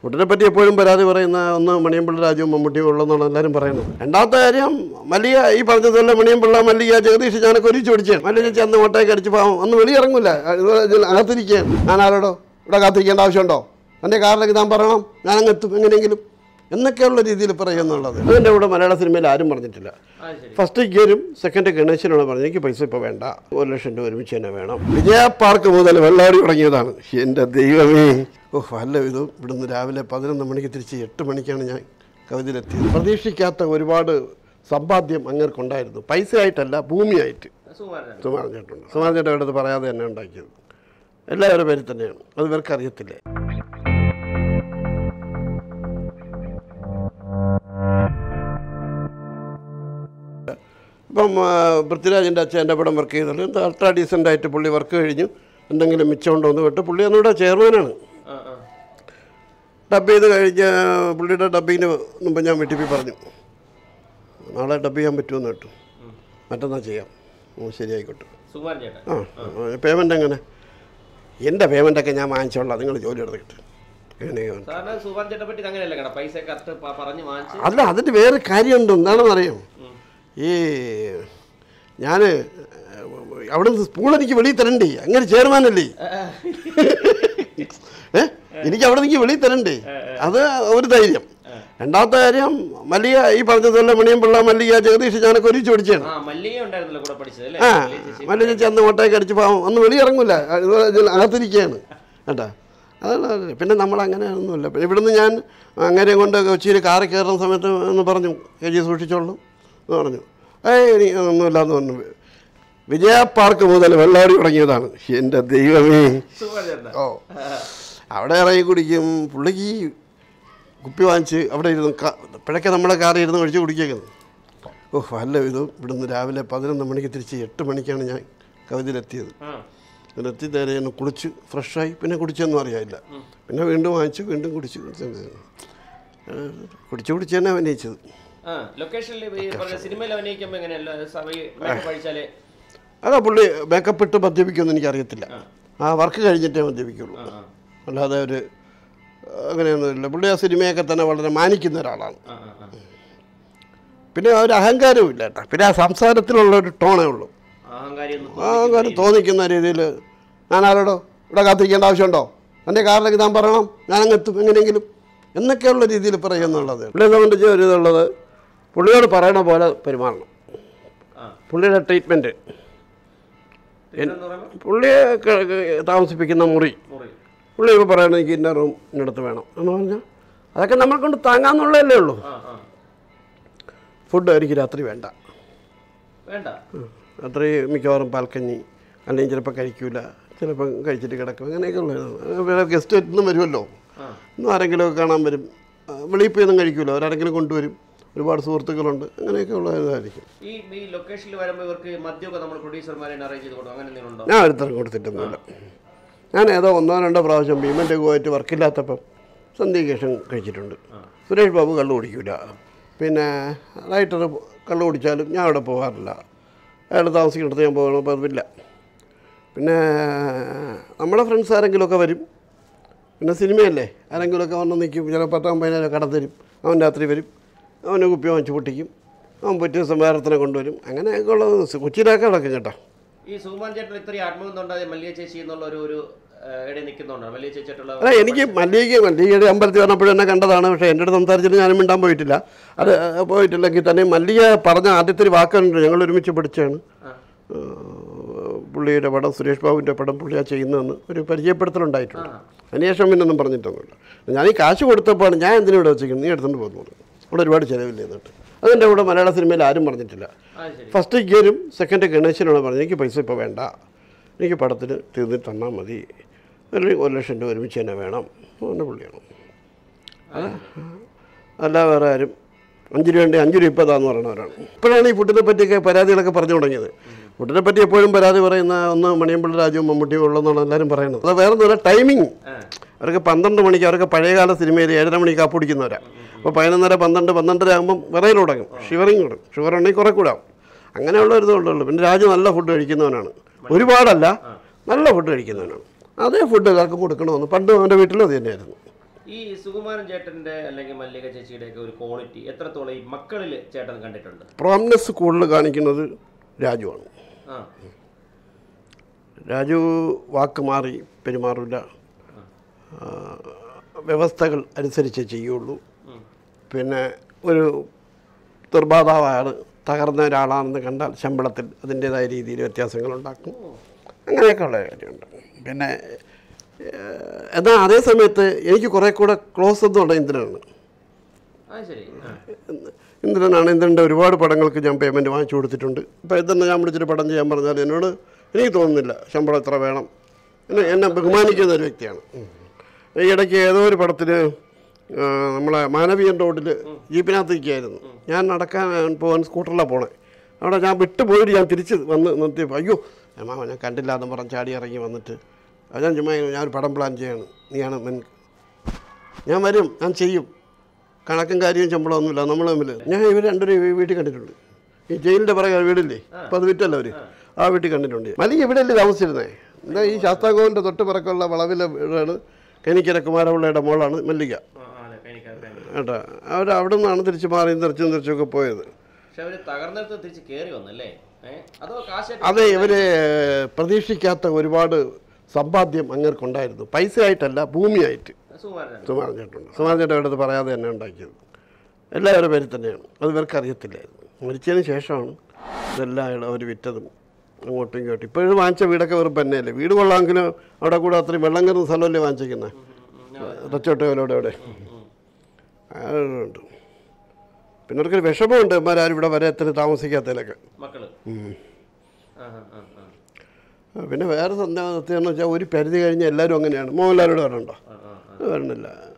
ഫുഡിനെ പറ്റി എപ്പോഴും പരാതി പറയുന്ന ഒന്ന് മണിയമ്പിള്ള രാജുവും മമ്മൂട്ടിയും ഉള്ളതെന്നാണ് എല്ലാവരും പറയുന്നത് രണ്ടാമത്തെ കാര്യം മല്ലിക ഈ പറഞ്ഞതുപോലെ മണിയമ്പിള്ള മല്ലിക ജഗദീഷ് ഞാനൊക്കെ ഒരുമിച്ച് പഠിച്ചാണ് മല്ലിക ചെന്ന് ഓട്ടയൊക്കെ അടിച്ച് പാവം ഒന്നും വെളിയിറങ്ങില്ല അകത്തിരിക്കുകയാണ് ഞാൻ ആരോടോ ഇവിടെ കാത്തിരിക്കേണ്ട ആവശ്യമുണ്ടോ എൻ്റെ കാറിലേക്ക് താൻ പറയണം ഞാൻ അങ്ങ് എത്തും എങ്ങനെയെങ്കിലും എന്നൊക്കെയുള്ള രീതിയിൽ പറയുന്നുള്ളത് അതിൻ്റെ കൂടെ മലയാള സിനിമയിൽ ആരും പറഞ്ഞിട്ടില്ല അത് ശരി ഫസ്റ്റ് ഗിയറും സെക്കൻഡ് ഗണേശനാണ് പറഞ്ഞത് എനിക്ക് പൈസ ഇപ്പോൾ വേണ്ട ഒരു ലക്ഷം രൂപ ഒരുമിച്ച് തന്നെ വേണം വിജയ പാർക്ക് മുതൽ വെള്ളാടി തുടങ്ങിയതാണ് എൻ്റെ ദൈവമേ ഓ അല്ല ഇത് ഇവിടുന്ന് രാവിലെ പതിനൊന്ന് മണിക്ക് തിരിച്ച് എട്ട് മണിക്കാണ് ഞാൻ കവിതയിലെത്തിയത് പ്രതീക്ഷിക്കാത്ത ഒരുപാട് സമ്പാദ്യം അങ്ങേർക്കുണ്ടായിരുന്നു പൈസ ആയിട്ടല്ല ഭൂമിയായിട്ട് സുമാരനാണ് സുമാരൻ ചേട്ടനുണ്ട് സുമാരൻ ചേട്ടൻ അടുത്ത് പറയാതെ തന്നെ ഉണ്ടാക്കിയത് എല്ലാവരുടെ പേരിൽ തന്നെയാണ് അത് ഇവർക്ക് അറിയത്തില്ലേ ഇപ്പം ആ, പൃഥ്വിരാജിൻ്റെ അച്ഛൻ എൻ്റെ പടം വർക്ക് ചെയ്തിട്ടുണ്ട് അൾട്രാ ഡീസൻ്റ് ആയിട്ട് പുള്ളി വർക്ക് കഴിഞ്ഞു എന്തെങ്കിലും മിച്ചം ഉണ്ടോ എന്ന് കേട്ട് പുള്ളി അന്നിവിടെ ചെയർമാനാണ് ആ ആ ഡബ് ചെയ്ത് കഴിഞ്ഞ് പുള്ളിയുടെ ഡബിങ്ങിന് മുമ്പ് ഞാൻ വീട്ടിൽ പോയി പറഞ്ഞു നാളെ ഡബ് ചെയ്യാൻ പറ്റുമെന്ന് കേട്ടു മറ്റന്നാൾ ചെയ്യാം ഓ ശരി ആയിക്കോട്ടെ സുമാരൻ ചേട്ടൻ ആ പേയ്മെൻ്റ് എങ്ങനെ എൻ്റെ പേയ്മെൻ്റൊക്കെ ഞാൻ വാങ്ങിച്ചോളാം നിങ്ങൾ ജോലി എടുത്തിട്ട് എങ്ങനെയാണ് സാറിന് സുമാരൻ ചേട്ടനെ പറ്റി അങ്ങനെയല്ല കേട്ടോ പൈസ കറക്റ്റ് പറഞ്ഞ് വാങ്ങിച്ച് അല്ല അതിന് വേറെ കാര്യമുണ്ട് എന്താണെന്ന് അറിയാം ഈ ഞാൻ അവിടെ നിന്ന് സ്പൂൺ എനിക്ക് വെളിയിൽ തരണ്ടേ അങ്ങനെ ചെയർമാനല്ലേ ഏ എനിക്ക് അവിടെ നിന്ന് വെളിയിൽ തരണ്ടേ അത് ഒരു ധൈര്യം രണ്ടാമത്തെ കാര്യം മല്ലിക ഈ പറഞ്ഞതുപോലെ മണിയമ്പിള്ള മല്ലിക ജഗദീഷ് ഞാനൊക്കെ ഒരുമിച്ച് പഠിച്ചാണ് ആ മല്ലിക ഉണ്ടായിരുന്നല്ലോ കൂടെ പഠിച്ചത് അല്ലേ ആ മല്ലിക ചേച്ചി. മല്ലിക ചെന്ന് ഓട്ടയൊക്കെ അടിച്ച് പാവം ഒന്നും വെളിയിറങ്ങില്ല അകത്തിരിക്കുകയാണ് കേട്ടാ അതാണ് അത്. പിന്നെ നമ്മൾ അങ്ങനെ ഒന്നുമില്ല പിന്നെ ഇവിടുന്ന് ഞാൻ അങ്ങനെ കൊണ്ട് കൊച്ചിയിൽ കാറിൽ കയറുന്ന സമയത്ത് എന്ന് പറഞ്ഞു കെ ജി സൂക്ഷിച്ചോളൂ എന്ന് പറഞ്ഞു ഏയ് എനിക്ക് ഒന്നുമില്ല എന്ന് പറഞ്ഞു വിജയ പാർക്ക് മുതൽ വെള്ളാടി തുടങ്ങിയതാണ് എൻ്റെ ദൈവമേ സുമാരൻ ചേട്ടനാ ഓ അവിടെ ഇറങ്ങി കുടിക്കും പുള്ളിക്ക് ഈ കുപ്പി വാങ്ങിച്ച് അവിടെ ഇരുന്ന് ക- ഇപ്പോഴൊക്കെ നമ്മളെ കാറിൽ ഇരുന്ന് ഒഴിച്ച് കുടിക്കുന്നത് ഓ അല്ല ഇത് ഇവിടുന്ന് രാവിലെ പതിനൊന്ന് മണിക്ക് തിരിച്ച് എട്ട് മണിക്കാണ് ഞാൻ കവിതയിലെത്തിയത് ആ ഇതിലെത്തി നേരെ ഞാൻ കുളിച്ച് ഫ്രഷായി പിന്നെ കുടിച്ചൊന്നും അറിയാനില്ല പിന്നെ വീണ്ടും വാങ്ങിച്ചു വീണ്ടും കുടിച്ച് കുടിച്ച് ഏഹ് കുടിച്ച് കുടിച്ച് തന്നെ അഭിനയിച്ചത് ആ ലൊക്കേഷനിൽ ഈ പറഞ്ഞ സിനിമയിൽ അഭിനയിക്കുമ്പോൾ എങ്ങനെയല്ല മേക്കപ്പ് അഴിച്ചാലേ അതാ പുള്ളി മേക്കപ്പ് ഇട്ട് മദ്യപിക്കുമെന്ന് എനിക്കറിയത്തില്ല ആ വർക്ക് കഴിഞ്ഞിട്ടേ മദ്യപിക്കുള്ളൂ ആ ആ അല്ലാതെ ഒരു അങ്ങനെയൊന്നുമില്ല പുള്ളി ആ സിനിമയൊക്കെ തന്നെ വളരെ മാനിക്കുന്ന ഒരാളാണ് ആ ആ ആ പിന്നെ ആ ഒരു അഹങ്കാരവും ഇല്ല കേട്ടോ പിന്നെ ആ സംസാരത്തിലുള്ള ഒരു ടോണേ ഉള്ളൂ അഹങ്കാരി ഒന്നും ആ അഹങ്കാരം തോന്നിക്കുന്ന രീതിയിൽ ഞാൻ ആരോടോ ഇവിടെ കാത്തിരിക്കേണ്ട ആവശ്യമുണ്ടോ എൻ്റെ കാറിലേക്ക് താൻ പറയണം ഞാൻ അങ്ങ് എത്തും എങ്ങനെയെങ്കിലും എന്നൊക്കെയുള്ള രീതിയിൽ പറയുന്നുള്ളത് പുള്ളിയെ സംബന്ധിച്ച് ഒരു ഇതുള്ളത് പുള്ളിയോട് പറയണ പോലെ പെരുമാറണം ആ പുള്ളിയുടെ ട്രീറ്റ്മെൻറ്റ് പിന്നെന്ന് പറയുമ്പോൾ പുള്ളിയെ ക- ക- താമസിപ്പിക്കുന്ന മുറി മുറി പുള്ളി ഇപ്പോൾ പറയണത് എനിക്ക് ഇന്ന റൂം ഇന്നടുത്ത് വേണം എന്ന് പറഞ്ഞാൽ അതൊക്കെ നമ്മളെ കൊണ്ട് താങ്ങാന്നുള്ളതല്ലേ ഉള്ളൂ ആ ആ ഫുഡ് എനിക്ക് രാത്രി വേണ്ട വേണ്ട രാത്രി മിക്കവാറും പാൽക്കഞ്ഞി അല്ലെങ്കിൽ ചിലപ്പോൾ കഴിക്കൂല ചിലപ്പോൾ കഴിച്ചിട്ട് കിടക്കും അങ്ങനെയൊക്കെ ഉള്ളതാണ് വേറെ ഗസ്റ്റ് എന്നും വരുമല്ലോ ആ ഇന്നും ആരെങ്കിലും ഒക്കെ കാണാൻ വരും ആ, വെളിയിൽ പോയി ഒന്നും കഴിക്കൂല അവരാരെങ്കിലും കൊണ്ടുവരും ഒരുപാട് സുഹൃത്തുക്കളുണ്ട് അങ്ങനെയൊക്കെ ഉള്ള ഇതായിരിക്കും ഈ ഈ ലൊക്കേഷനിൽ വരുമ്പോൾ ഇവർക്ക് മദ്യമൊക്കെ നമ്മൾ പ്രൊഡ്യൂസർമാരെ അറേഞ്ച് ചെയ്ത് കൊടുക്കും അങ്ങനെ എന്തെങ്കിലും ഉണ്ടോ ഞാൻ അടുത്തരം കൊടുത്തിട്ടൊന്നുമില്ല ഞാൻ ഏതോ ഒന്നോ രണ്ടോ പ്രാവശ്യം ഭീമൻ്റെ പോയിട്ട് വർക്കില്ലാത്തപ്പം സന്ധ്യയ്ക്ക് ശേഷം കഴിച്ചിട്ടുണ്ട് സുരേഷ് ബാബു കള്ളു കുടിക്കില്ല പിന്നെ റൈറ്റർ കള്ളു കുടിച്ചാലും ഞാൻ അവിടെ പോകാറില്ല അയാൾ താമസിക്കുന്നിടത്ത് ഞാൻ പോകണം അപ്പോൾ അതില്ല പിന്നെ നമ്മുടെ ഫ്രണ്ട്സ് ആരെങ്കിലുമൊക്കെ വരും പിന്നെ സിനിമയല്ലേ ആരെങ്കിലുമൊക്കെ വന്ന് നിൽക്കും ചില പത്താം പതിനായിരം കടം തരും അവൻ രാത്രി വരും അവന് കുപ്പി വാങ്ങിച്ച് പൊട്ടിക്കും അവൻ പറ്റിയ സംഭാരത്തിനെ കൊണ്ടുവരും അങ്ങനെയൊക്കെ ഉള്ളത് കൊച്ചിയിലൊക്കെ നടക്കും കേട്ടോ ഈ സുകുമാൻ ചേട്ടൻ ഇത്രയും ആത്മബന്ധം ഉണ്ടായത് മല്ലിക ചേച്ചി എന്നുള്ള ഒരു ഒരു ഇടയിൽ നിൽക്കുന്നുണ്ടോ മല്ലിക ചേച്ചിയായിട്ടുള്ള അല്ല എനിക്ക് മല്ലിക മല്ലികയുടെ അമ്പലത്തിൽ വന്നപ്പോഴും എന്നെ കണ്ടതാണ് പക്ഷേ എൻ്റെ അടുത്ത് സംസാരിച്ചിട്ട് ഞാനും മിണ്ടാൻ പോയിട്ടില്ല അത് പോയിട്ടില്ലെങ്കിൽ തന്നെ മല്ലിക പറഞ്ഞ ആദ്യത്തെ ഒരു വാക്കുണ്ട് ഞങ്ങൾ ഒരുമിച്ച് പഠിച്ചാണ് ആ. പുള്ളിയുടെ പടം സുരേഷ് ബാബുവിൻ്റെ പടം പുള്ളിയാ ചെയ്യുന്നതെന്ന് ഒരു പരിചയപ്പെടുത്തലുണ്ടായിട്ടുണ്ട് അതിനുശേഷം പിന്നെ ഒന്നും പറഞ്ഞിട്ടൊന്നുമില്ല ഞാൻ ഈ കാശ് കൊടുത്തപ്പോൾ ഞാൻ എന്തിനും ഇവിടെ വെച്ചിരിക്കുന്നത് നീ എടുത്തുകൊണ്ട് പോകുന്നു അവിടെ ഒരുപാട് ചിലവില്ല എന്നിട്ട് അതിൻ്റെ കൂടെ മലയാള സിനിമയിൽ ആരും പറഞ്ഞിട്ടില്ല അത് ശരി ഫസ്റ്റ് ഗിയറും സെക്കൻഡ് ഗണേശനാണ് പറഞ്ഞത് എനിക്ക് പൈസ ഇപ്പോൾ വേണ്ട എനിക്ക് പടത്തിന് തീർന്നിട്ട് തന്നാൽ മതി ഒരു ഒരു ലക്ഷം രൂപ ഒരുമിച്ച് തന്നെ വേണം അങ്ങനെ പുള്ളിയാണ് അല്ല വേറെ ആരും അഞ്ച് രൂപ ഉണ്ട് അഞ്ച് രൂപ ഇപ്പോൾ താന്ന് പറയുന്നവരാണ് ഇപ്പോഴാണ് ഈ ഫുഡിനെ പറ്റിയൊക്കെ പരാതികളൊക്കെ പറഞ്ഞു തുടങ്ങിയത് ഫുഡിനെ പറ്റി എപ്പോഴും പരാതി പറയുന്ന ഒന്ന് മണിയമ്പിള്ള രാജുവും മമ്മൂട്ടിയും ഉള്ളതെന്നാണ് എല്ലാവരും പറയുന്നത് അത് വേറെ ഒന്നുമില്ല ടൈമിങ് ആ അവർക്ക് പന്ത്രണ്ട് മണിക്ക് അവർക്ക് പഴയകാല സിനിമയിൽ ഏഴര മണിക്ക് കാപ്പ് കുടിക്കുന്നവരാണ് അപ്പോൾ പതിനൊന്നര പന്ത്രണ്ട് പന്ത്രണ്ടര ആകുമ്പം വിറയിൽ തുടങ്ങും ഷിവറിങ് തുടങ്ങും ഷുഗർ ഉണ്ടെങ്കിൽ കുറേ കൂടാവും അങ്ങനെയുള്ള ഒരു ഇതുള്ളൂ പിന്നെ രാജു നല്ല ഫുഡ് കഴിക്കുന്നവനാണ് ഒരുപാടല്ല നല്ല ഫുഡ് കഴിക്കുന്നവനാണ് അതേ ഫുഡ് എല്ലാവർക്കും കൊടുക്കണമെന്ന് പണ്ട് അവൻ്റെ വീട്ടിലും അത് തന്നെയായിരുന്നു ഈ സുകുമാരൻ ചേട്ടന്റെ അല്ലെങ്കിൽ മല്ലിക ചേച്ചിയുടെ ഒക്കെ ഒരു ക്വാളിറ്റി എത്രത്തോളം ഈ മക്കളിൽ ചേട്ടൻ കണ്ടിട്ടുണ്ട് പ്രോംനെസ് കൂടുതൽ കാണിക്കുന്നത് രാജുവാണ് ആ രാജു വാക്ക് മാറി പെരുമാറില്ല ആ, വ്യവസ്ഥകൾ അനുസരിച്ച് ചെയ്യുള്ളൂ ഉം. പിന്നെ ഒരു നിർബാധാവാണ് തകർന്ന ഒരാളാണെന്ന് കണ്ടാൽ ശമ്പളത്തിൽ അതിൻ്റേതായ രീതിയിൽ വ്യത്യാസങ്ങളുണ്ടാക്കും അങ്ങനെയൊക്കെയുള്ള കാര്യമുണ്ട് പിന്നെ ഏഹ്, എന്നാൽ അതേ സമയത്ത് എനിക്ക് കുറേ കൂടെ ക്ലോസ് എന്നുള്ള ഇന്ദ്രനാണ് അത് ശരി ആ. ഇന്ദ്രനാണ് ഇന്ദ്രൻ്റെ ഒരുപാട് പടങ്ങൾക്ക് ഞാൻ പേയ്മെൻറ്റ് വാങ്ങിച്ചു കൊടുത്തിട്ടുണ്ട് ഇപ്പോൾ ഇന്ദ്രനെ ഞാൻ വിളിച്ചിട്ട് പടം ചെയ്യാൻ പറഞ്ഞാൽ എന്നോട് എനിക്ക് തോന്നുന്നില്ല ശമ്പളം എത്ര വേണം എന്നെ എന്നെ ബഹുമാനിക്കുന്ന ഒരു വ്യക്തിയാണ് ഈ ഇടയ്ക്ക് ഏതോ ഒരു പടത്തിന് ആ, നമ്മളെ മാനവീയൻ റോഡിൽ ജീപ്പിനകത്ത് ഇരിക്കുകയായിരുന്നു ഞാൻ നടക്കാൻ പോകാൻ സ്കൂട്ടറിലാണ് പോണേ അവിടെ ഞാൻ വിട്ടു പോയിട്ട് ഞാൻ തിരിച്ച് വന്ന് നിർത്തിയപ്പോൾ അയ്യോ മാമ ഞാൻ കണ്ടില്ല എന്ന് പറഞ്ഞ് ചാടി ഇറങ്ങി വന്നിട്ട് അത് ഞാൻ ചുമ്മാ ഞാൻ ഒരു പടം പ്ലാൻ ചെയ്യാണ് നീയാണ് മെൻ ഞാൻ വരും ഞാൻ ചെയ്യും കണക്കും കാര്യവും ശമ്പളമൊന്നുമില്ല നമ്മൾ തമ്മിൽ ഞാൻ ഇവർ രണ്ടുപേരും ഈ വീട്ടിൽ കണ്ടിട്ടുണ്ട് ഈ ജയിലിൻ്റെ പുറകെ വീടില്ലേ അപ്പോൾ അത് വിറ്റല്ലോ അവർ ആ വീട്ടിൽ കണ്ടിട്ടുണ്ട് മലി ഇവിടെയല്ലേ താമസിച്ചിരുന്നേ എന്താ ഈ ശാസ്താകോവിൻ്റെ തൊട്ട് പിറക്കുള്ള വളവിലെ വീടാണ് കനിക്കര കുമാരപിള്ളയുടെ മോളാണ് മല്ലിക ആ, ആ, അതെ, എനിക്കറിയാം. കേട്ടോ അവർ അവിടെ നിന്നാണ് തിരിച്ച് മാറിയും തിരിച്ചും തിരിച്ചൊക്കെ പോയത് പക്ഷെ അവര് തകർന്നെടുത്ത് തിരിച്ച് കയറി വന്നല്ലേ ഏഹ് അതോ കാശ് അതെ ഇവർ പ്രതീക്ഷിക്കാത്ത ഒരുപാട് സമ്പാദ്യം അങ്ങേർക്കുണ്ടായിരുന്നു പൈസ ആയിട്ടല്ല ഭൂമിയായിട്ട് സുകുമാരൻ സുമാരൻ ചേട്ടനുണ്ട് സുമാരൻ ചേട്ടൻ അടുത്ത് പറയാതെ തന്നെ ഉണ്ടാക്കിയത് എല്ലാവരുടെ പേരിൽ തന്നെയാണ് അത് ഇവർക്ക് അറിയത്തില്ലായിരുന്നു മരിച്ചതിന് ശേഷമാണ് ഇതെല്ലാം അവർ വിറ്റതും അങ്ങോട്ടും ഇങ്ങോട്ടും ഇപ്പോഴും വാങ്ങിച്ച വീടൊക്കെ വെറും തന്നെയല്ലേ വീട് കൊള്ളാമെങ്കിലും അവിടെ കൂടെ അത്രയും വെള്ളം കയറുന്ന സ്ഥലമല്ലേ വാങ്ങിച്ചിരിക്കുന്നത് റച്ചോട്ടോലോടെ അവിടെ അതുണ്ട് പിന്നെ അവർക്കൊരു വിഷമമുണ്ട് ഇവന്മാരും ഇവിടെ വരെ എത്ര താമസിക്കാത്തതിലൊക്കെ മക്കള് ആ ആ ആ ആ പിന്നെ വേറെ സത്യം സത്യം എന്ന് വെച്ചാൽ ഒരു പരിധി കഴിഞ്ഞ് എല്ലാവരും അങ്ങനെയാണ് മോഹൻലാലോട് പറഞ്ഞുണ്ടോ ആ ആ വരണില്ല